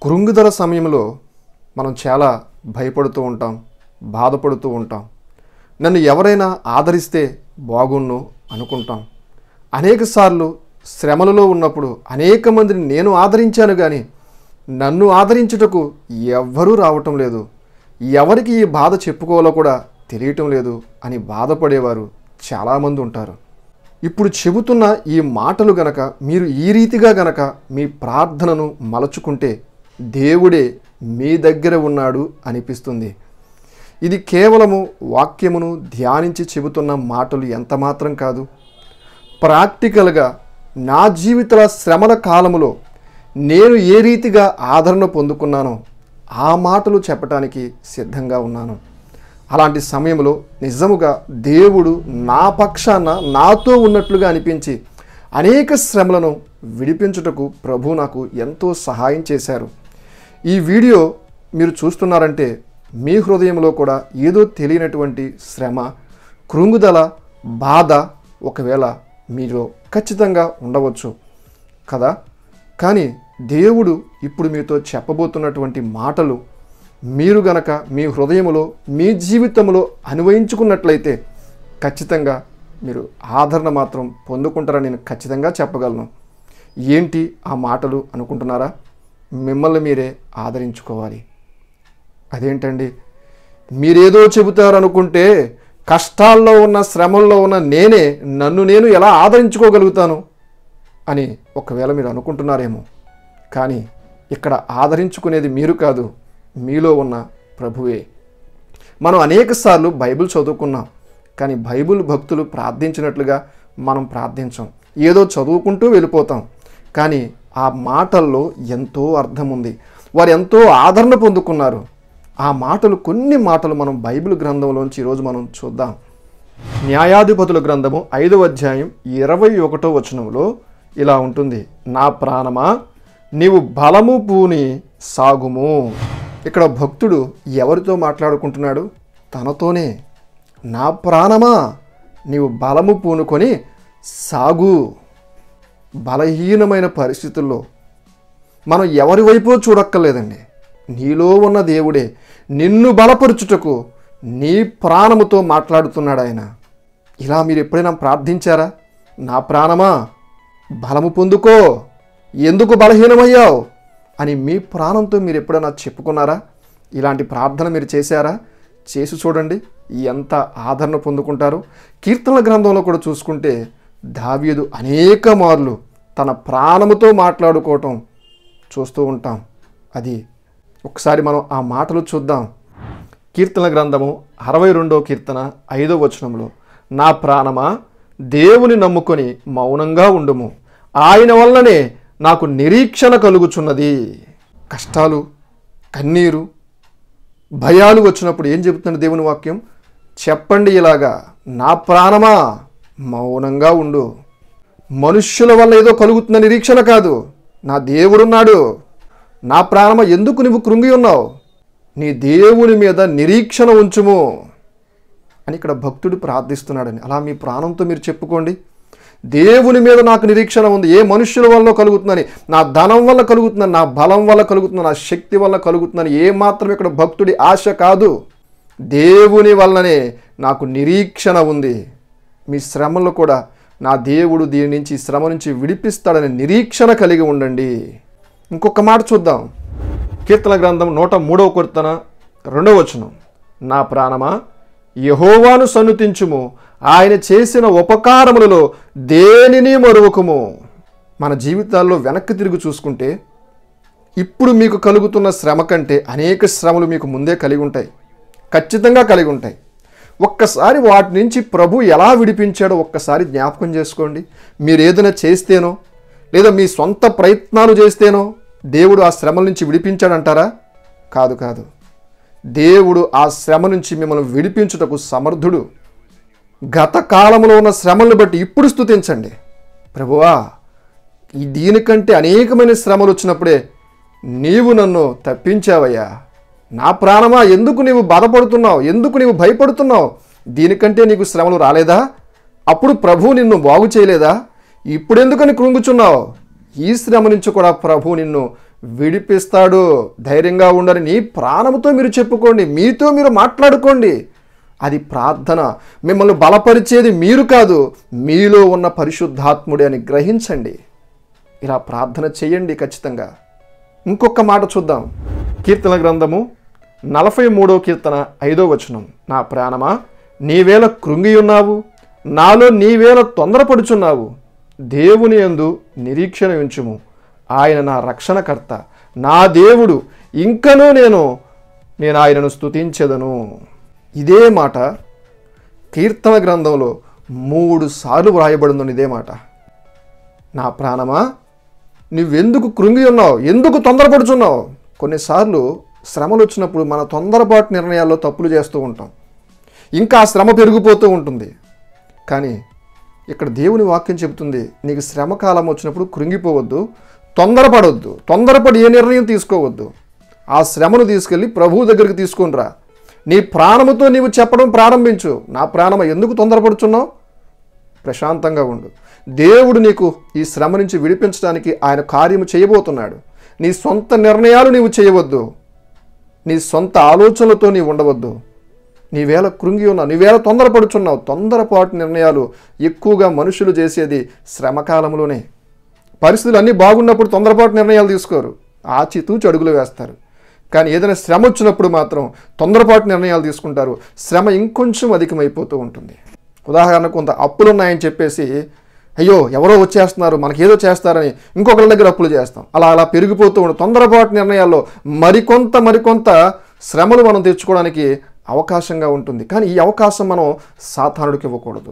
కృంగుదల సమయంలో మనం చాలా భయపడుతూ ఉంటాం బాధపడుతూ ఉంటాం నన్ను ఎవరైనా ఆదరిస్తే బాగున్ను అనుకుంటాం అనేకసార్లు శ్రమలలో ఉన్నప్పుడు అనేక మందిని నేను ఆదరించాను కానీ నన్ను ఆదరించుటకు ఎవ్వరూ రావటం లేదు ఎవరికి ఈ బాధ చెప్పుకోవాలో కూడా తెలియటం లేదు అని బాధపడేవారు చాలామంది ఉంటారు ఇప్పుడు చెబుతున్న ఈ మాటలు గనక మీరు ఈ రీతిగా గనక మీ ప్రార్థనను మలచుకుంటే దేవుడే మీ దగ్గర ఉన్నాడు అనిపిస్తుంది ఇది కేవలము వాక్యమును ధ్యానించి చెబుతున్న మాటలు ఎంత మాత్రం కాదు ప్రాక్టికల్గా నా జీవిత శ్రమల కాలములో నేను ఏ రీతిగా ఆదరణ పొందుకున్నానో ఆ మాటలు చెప్పటానికి సిద్ధంగా ఉన్నాను అలాంటి సమయంలో నిజముగా దేవుడు నా పక్షాన నాతో ఉన్నట్లుగా అనిపించి అనేక శ్రమలను విడిపించుటకు ప్రభు నాకు ఎంతో సహాయం చేశారు ఈ వీడియో మీరు చూస్తున్నారంటే మీ హృదయంలో కూడా ఏదో తెలియనటువంటి శ్రమ కృంగుదల బాధ ఒకవేళ మీలో ఖచ్చితంగా ఉండవచ్చు కదా కానీ దేవుడు ఇప్పుడు మీతో చెప్పబోతున్నటువంటి మాటలు మీరు గనక మీ హృదయములో మీ జీవితంలో అన్వయించుకున్నట్లయితే ఖచ్చితంగా మీరు ఆదరణ మాత్రం పొందుకుంటారని నేను ఖచ్చితంగా చెప్పగలను ఏంటి ఆ మాటలు అనుకుంటున్నారా మిమ్మల్ని మీరే ఆదరించుకోవాలి అదేంటండి మీరేదో చెబుతారు అనుకుంటే కష్టాల్లో ఉన్న శ్రమల్లో ఉన్న నేనే నన్ను నేను ఎలా ఆదరించుకోగలుగుతాను అని ఒకవేళ మీరు అనుకుంటున్నారేమో కానీ ఇక్కడ ఆదరించుకునేది మీరు కాదు మీలో ఉన్న ప్రభువే మనం అనేకసార్లు బైబిల్ చదువుకున్నాం కానీ బైబిల్ భక్తులు ప్రార్థించినట్లుగా మనం ప్రార్థించాం ఏదో చదువుకుంటూ వెళ్ళిపోతాం కానీ ఆ మాటల్లో ఎంతో అర్థం ఉంది వారు ఎంతో ఆదరణ పొందుకున్నారు ఆ మాటలు కొన్ని మాటలు మనం బైబిల్ గ్రంథంలోంచి ఈరోజు మనం చూద్దాం న్యాయాధిపతుల గ్రంథము ఐదవ అధ్యాయం ఇరవై ఒకటో వచనంలో ఇలా ఉంటుంది నా ప్రాణమా నీవు బలము పూని సాగుము ఇక్కడ భక్తుడు ఎవరితో మాట్లాడుకుంటున్నాడు తనతోనే నా ప్రాణమా నీవు బలము పూనుకొని సాగు బలహీనమైన పరిస్థితుల్లో మనం ఎవరి వైపో చూడక్కర్లేదండి నీలో ఉన్న దేవుడే నిన్ను బలపరుచుటకు నీ ప్రాణముతో మాట్లాడుతున్నాడు ఆయన ఇలా మీరు ఎప్పుడైనా ప్రార్థించారా నా ప్రాణమా బలము పొందుకో ఎందుకు బలహీనమయ్యావు అని మీ ప్రాణంతో మీరు ఎప్పుడైనా చెప్పుకున్నారా ఇలాంటి ప్రార్థన మీరు చేశారా చేసి చూడండి ఎంత ఆదరణ పొందుకుంటారు కీర్తనల గ్రంథంలో కూడా చూసుకుంటే దావీదు అనేక మార్లు తన ప్రాణముతో మాట్లాడుకోవటం చూస్తూ ఉంటాం అది ఒకసారి మనం ఆ మాటలు చూద్దాం కీర్తన గ్రంథము అరవై రెండో కీర్తన ఐదో వచనంలో నా ప్రాణమా దేవుని నమ్ముకొని మౌనంగా ఉండుము ఆయన వల్లనే నాకు నిరీక్షణ కలుగుచున్నది కష్టాలు కన్నీరు భయాలు వచ్చినప్పుడు ఏం చెబుతుంది దేవుని వాక్యం చెప్పండి ఇలాగా నా ప్రాణమా మౌనంగా ఉండు మనుష్యుల వల్ల ఏదో కలుగుతున్న నిరీక్షణ కాదు నా దేవుడున్నాడు నా ప్రాణమ ఎందుకు నువ్వు కృంగి ఉన్నావు నీ దేవుని మీద నిరీక్షణ ఉంచుము అని ఇక్కడ భక్తుడు ప్రార్థిస్తున్నాడని అలా మీ ప్రాణంతో మీరు చెప్పుకోండి దేవుని మీద నాకు నిరీక్షణ ఉంది ఏ మనుష్యుల వల్ల కలుగుతుందని నా ధనం వల్ల కలుగుతుందని నా బలం వల్ల కలుగుతుందని నా శక్తి వల్ల కలుగుతుందని ఏ మాత్రం ఇక్కడ భక్తుడి ఆశ కాదు దేవుని వల్లనే నాకు నిరీక్షణ ఉంది మీ శ్రమలు కూడా నా దేవుడు దీని నుంచి ఈ శ్రమ నుంచి విడిపిస్తాడని నిరీక్షణ కలిగి ఉండండి ఇంకొక మాట చూద్దాం కీర్తన గ్రంథం నూట మూడవ కొర్తన రెండవ వచనం నా ప్రాణమా యహోవాను సన్నుతించుము ఆయన చేసిన ఉపకారములలో దేనిని మరువకుము మన జీవితాల్లో వెనక్కి తిరిగి చూసుకుంటే ఇప్పుడు మీకు కలుగుతున్న శ్రమ కంటే అనేక శ్రమలు మీకు ముందే కలిగి ఉంటాయి ఖచ్చితంగా కలిగి ఉంటాయి ఒక్కసారి వాటి నుంచి ప్రభు ఎలా విడిపించాడో ఒక్కసారి జ్ఞాపకం చేసుకోండి మీరు ఏదైనా చేస్తేనో లేదా మీ సొంత ప్రయత్నాలు చేస్తేనో దేవుడు ఆ శ్రమల నుంచి విడిపించాడంటారా కాదు కాదు దేవుడు ఆ శ్రమ నుంచి మిమ్మల్ని విడిపించుటకు సమర్థుడు గత కాలంలో ఉన్న శ్రమలను బట్టి ఇప్పుడు స్తుతించండి ప్రభువా ఈ దీనికంటే అనేకమైన శ్రమలు వచ్చినప్పుడే నీవు నన్ను తప్పించావయ్యా నా ప్రాణమా ఎందుకు నీవు బాధపడుతున్నావు ఎందుకు నీవు భయపడుతున్నావు దీనికంటే నీకు శ్రమలు రాలేదా అప్పుడు ప్రభు నిన్ను బాగు చేయలేదా ఇప్పుడెందుకని కృంగుచున్నావు ఈ శ్రమ నుంచి కూడా ప్రభు నిన్ను విడిపిస్తాడు ధైర్యంగా ఉండని నీ ప్రాణముతో మీరు చెప్పుకోండి మీతో మీరు మాట్లాడుకోండి అది ప్రార్థన మిమ్మల్ని బలపరిచేది మీరు కాదు మీలో ఉన్న పరిశుద్ధాత్ముడే అని గ్రహించండి ఇలా ప్రార్థన చేయండి ఖచ్చితంగా ఇంకొక మాట చూద్దాం కీర్తన గ్రంథము నలభై మూడో కీర్తన ఐదో వచనం నా ప్రాణమా నీవేళ కృంగి ఉన్నావు నాలో నీవేళ తొందరపడుచున్నావు దేవుని యందు నిరీక్షణ ఉంచుము ఆయన నా రక్షణకర్త నా దేవుడు ఇంకనూ నేను నేను ఆయనను స్తుతించెదను ఇదే మాట కీర్తన గ్రంథంలో మూడు సార్లు వ్రాయబడిందని ఇదే మాట నా ప్రాణమా నువ్వెందుకు కృంగి ఉన్నావు ఎందుకు తొందరపడుచున్నావు కొన్నిసార్లు శ్రమలు వచ్చినప్పుడు మన తొందరపాటు నిర్ణయాల్లో తప్పులు చేస్తూ ఉంటాం ఇంకా ఆ శ్రమ పెరిగిపోతూ ఉంటుంది కానీ ఇక్కడ దేవుని వాక్యం చెబుతుంది నీకు శ్రమ కాలం వచ్చినప్పుడు కృంగిపోవద్దు తొందరపడొద్దు తొందరపడి ఏ నిర్ణయం తీసుకోవద్దు ఆ శ్రమను తీసుకెళ్ళి ప్రభువు దగ్గరికి తీసుకొని రా నీ ప్రాణముతో నీవు చెప్పడం ప్రారంభించు నా ప్రాణమ ఎందుకు తొందరపడుచున్నావు ప్రశాంతంగా ఉండు దేవుడు నీకు ఈ శ్రమ నుంచి విడిపించడానికి ఆయన కార్యము చేయబోతున్నాడు నీ సొంత నిర్ణయాలు నీవు చేయవద్దు నీ సొంత ఆలోచనలతో నీవు ఉండవద్దు నీవేళ కృంగి ఉన్నావు నీవేళ తొందరపడుచున్నావు తొందరపాటు నిర్ణయాలు ఎక్కువగా మనుషులు చేసేది శ్రమకాలంలోనే పరిస్థితులు అన్నీ బాగున్నప్పుడు తొందరపాటు నిర్ణయాలు తీసుకోరు ఆచితూచి అడుగులు వేస్తారు కానీ ఏదైనా శ్రమ వచ్చినప్పుడు మాత్రం తొందరపాటు నిర్ణయాలు తీసుకుంటారు శ్రమ ఇంకొంచెం అధికమైపోతూ ఉంటుంది ఉదాహరణకు కొంత అప్పులు ఉన్నాయని చెప్పేసి అయ్యో ఎవరో వచ్చేస్తున్నారు మనకేదో చేస్తారని ఇంకొకరి దగ్గర అప్పులు చేస్తాం అలా అలా పెరిగిపోతూ ఉంటుంది తొందరపాటు నిర్ణయాల్లో మరికొంత మరికొంత శ్రమలు మనం తెచ్చుకోవడానికి అవకాశంగా ఉంటుంది కానీ ఈ అవకాశం మనం సాధారణుడికి ఇవ్వకూడదు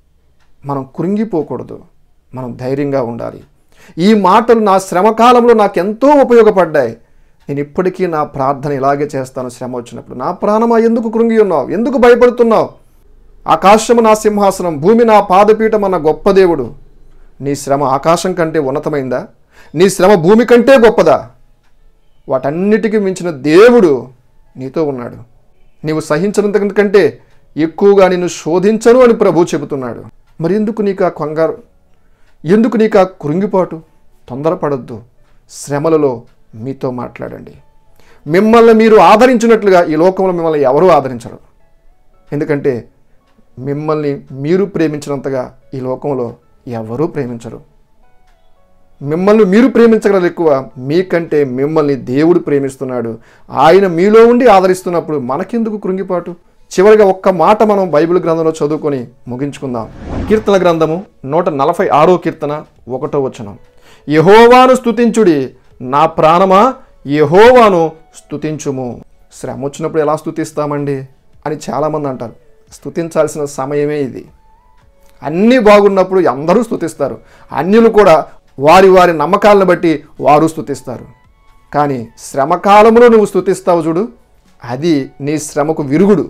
మనం కృంగిపోకూడదు మనం ధైర్యంగా ఉండాలి ఈ మాటలు నా శ్రమకాలంలో నాకు ఎంతో ఉపయోగపడ్డాయి నేను ఇప్పటికీ నా ప్రార్థన ఇలాగే చేస్తాను శ్రమ వచ్చినప్పుడు నా ప్రాణమా ఎందుకు కృంగి ఉన్నావు ఎందుకు భయపడుతున్నావు ఆకాశము నా సింహాసనం భూమి నా పాదపీఠం అన్న గొప్ప దేవుడు నీ శ్రమ ఆకాశం కంటే ఉన్నతమైందా నీ శ్రమ భూమి కంటే గొప్పదా వాటన్నిటికీ మించిన దేవుడు నీతో ఉన్నాడు నీవు సహించినంత కంటే ఎక్కువగా నిన్ను శోధించను అని ప్రభు చెబుతున్నాడు మరి ఎందుకు నీకు ఆ కంగారు ఎందుకు నీకు ఆ కృంగిపాటు తొందరపడద్దు శ్రమలలో మీతో మాట్లాడండి మిమ్మల్ని మీరు ఆదరించినట్లుగా ఈ లోకంలో మిమ్మల్ని ఎవరూ ఆదరించరు ఎందుకంటే మిమ్మల్ని మీరు ప్రేమించినంతగా ఈ లోకంలో ఎవరూ ప్రేమించరు మిమ్మల్ని మీరు ప్రేమించగలరు ఎక్కువ మీకంటే మిమ్మల్ని దేవుడు ప్రేమిస్తున్నాడు ఆయన మీలో ఉండి ఆదరిస్తున్నప్పుడు మనకెందుకు కృంగిపాటు చివరిగా ఒక్క మాట మనం బైబిల్ గ్రంథంలో చదువుకొని ముగించుకుందాం కీర్తన గ్రంథము నూట నలభై ఆరో కీర్తన ఒకటో వచనం యహోవాను స్తుతించుడి నా ప్రాణమా యహోవాను స్తుతించుము శ్రమ వచ్చినప్పుడు ఎలా స్తుతిస్తామండి అని చాలామంది అంటారు స్తుతించాల్సిన సమయమే ఇది అన్నీ బాగున్నప్పుడు అందరూ స్తుతిస్తారు అన్యులు కూడా వారి వారి నమ్మకాలను బట్టి వారు స్తుతిస్తారు కానీ శ్రమకాలంలో నువ్వు స్తుతిస్తావు చూడు అది నీ శ్రమకు విరుగుడు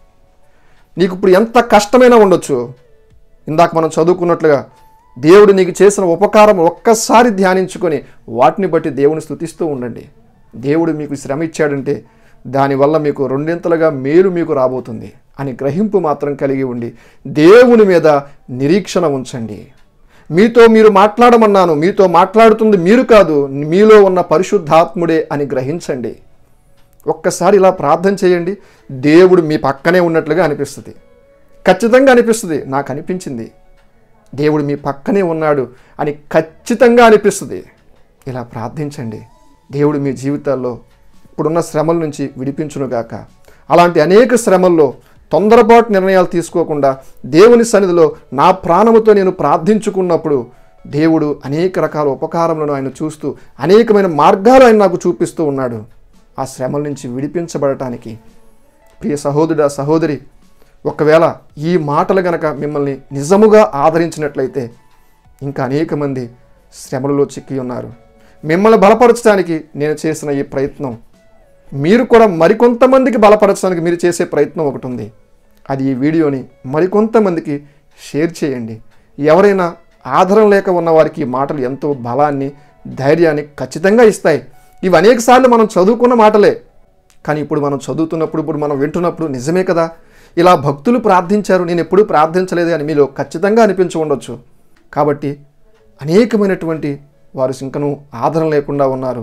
నీకు ఇప్పుడు ఎంత కష్టమైనా ఉండొచ్చు ఇందాక మనం చదువుకున్నట్లుగా దేవుడు నీకు చేసిన ఉపకారం ఒక్కసారి ధ్యానించుకొని వాటిని బట్టి దేవుని స్తుతిస్తూ ఉండండి దేవుడు మీకు శ్రమ ఇచ్చాడంటే దానివల్ల మీకు రెండింతలుగా మేలు మీకు రాబోతుంది అని గ్రహింపు మాత్రం కలిగి ఉండి దేవుని మీద నిరీక్షణ ఉంచండి మీతో మీరు మాట్లాడమన్నాను మీతో మాట్లాడుతుంది మీరు కాదు మీలో ఉన్న పరిశుద్ధాత్ముడే అని గ్రహించండి ఒక్కసారి ఇలా ప్రార్థన చేయండి దేవుడు మీ పక్కనే ఉన్నట్లుగా అనిపిస్తుంది ఖచ్చితంగా అనిపిస్తుంది నాకు అనిపించింది దేవుడు మీ పక్కనే ఉన్నాడు అని ఖచ్చితంగా అనిపిస్తుంది ఇలా ప్రార్థించండి దేవుడు మీ జీవితాల్లో ఇప్పుడున్న శ్రమల నుంచి విడిపించునుగాక అలాంటి అనేక శ్రమల్లో తొందరపాటు నిర్ణయాలు తీసుకోకుండా దేవుని సన్నిధిలో నా ప్రాణముతో నేను ప్రార్థించుకున్నప్పుడు దేవుడు అనేక రకాల ఉపకారములను ఆయన చూస్తూ అనేకమైన మార్గాలు ఆయన నాకు చూపిస్తూ ఉన్నాడు ఆ శ్రమల నుంచి విడిపించబడటానికి ప్రియ సహోదరుడా సహోదరి ఒకవేళ ఈ మాటలు గనక మిమ్మల్ని నిజముగా ఆదరించినట్లయితే ఇంకా అనేక మంది శ్రమలలో చిక్కి ఉన్నారు మిమ్మల్ని బలపరచడానికి నేను చేసిన ఈ ప్రయత్నం మీరు కూడా మరికొంతమందికి బలపరచడానికి మీరు చేసే ప్రయత్నం ఒకటి ఉంది అది ఈ వీడియోని మరికొంతమందికి షేర్ చేయండి ఎవరైనా ఆధారం లేక ఉన్న వారికి ఈ మాటలు ఎంతో బలాన్ని ధైర్యాన్ని ఖచ్చితంగా ఇస్తాయి ఇవి అనేక సార్లు మనం చదువుకున్న మాటలే కానీ ఇప్పుడు మనం చదువుతున్నప్పుడు ఇప్పుడు మనం వింటున్నప్పుడు నిజమే కదా ఇలా భక్తులు ప్రార్థించారు నేను ఎప్పుడూ ప్రార్థించలేదు అని మీలో ఖచ్చితంగా అనిపించి ఉండొచ్చు కాబట్టి అనేకమైనటువంటి వారు ఇంకనూ ఆదరణ లేకుండా ఉన్నారు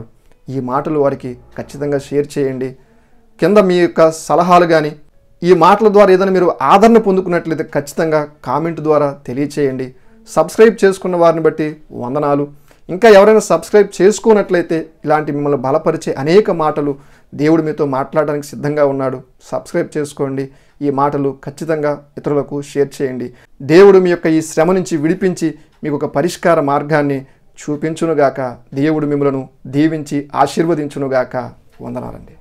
ఈ మాటలు వారికి ఖచ్చితంగా షేర్ చేయండి కింద మీ యొక్క సలహాలు కానీ ఈ మాటల ద్వారా ఏదైనా మీరు ఆదరణ పొందుకున్నట్లయితే ఖచ్చితంగా కామెంట్ ద్వారా తెలియచేయండి సబ్స్క్రైబ్ చేసుకున్న వారిని బట్టి వందనాలు ఇంకా ఎవరైనా సబ్స్క్రైబ్ చేసుకున్నట్లయితే ఇలాంటి మిమ్మల్ని బలపరిచే అనేక మాటలు దేవుడు మీతో మాట్లాడడానికి సిద్ధంగా ఉన్నాడు సబ్స్క్రైబ్ చేసుకోండి ఈ మాటలు ఖచ్చితంగా ఇతరులకు షేర్ చేయండి దేవుడు మీ యొక్క ఈ శ్రమ నుంచి విడిపించి మీకు ఒక పరిష్కార మార్గాన్ని చూపించునుగాక దేవుడు మిమ్మలను దీవించి ఆశీర్వదించునుగాక వందనాలండి